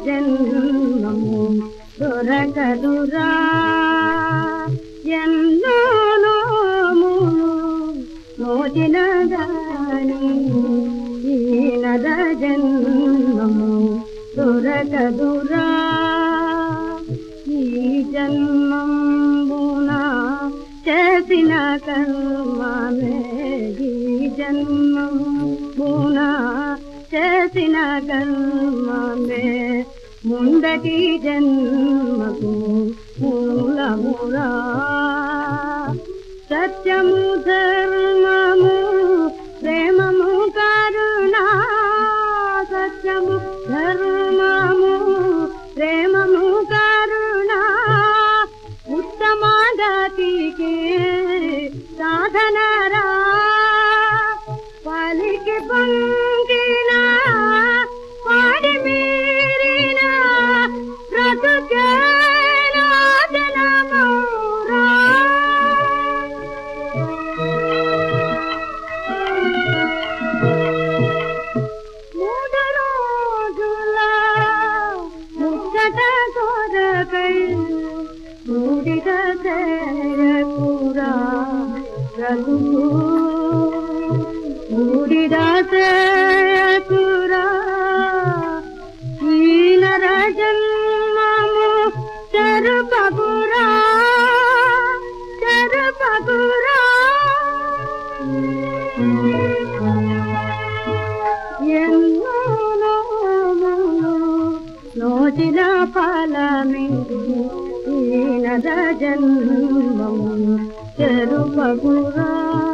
జన్మము దొరకదురా ఎన్నో నోములు మోచిన గాని ఈ నర జన్మము దొరకదురా ఈ జన్మంబున చేసిన కర్మమే ఈ జన్మంబున చేసిన కర్మమే ముందటి జన్మకు మూలమురా సత్యము ధర్మము ప్రేమము కరుణ సత్యము ధర్మము ప్రేమము కరుణ ఉత్తమ గతికి సాధనరా పలికి పొంగిన పాడి మీరిన బ్రతుకేనా జనమౌరా మూడు రోజుల ముచ్చట కొరకై మూడిట చేరకురా రఘుకు మూడిట చేరకురా ఈనర జన్మము చెరుపగురా చెరుపగురా ఎన్నో నోములు నోచిన ఫలమే ఈనద జన్మము చెరుపగురా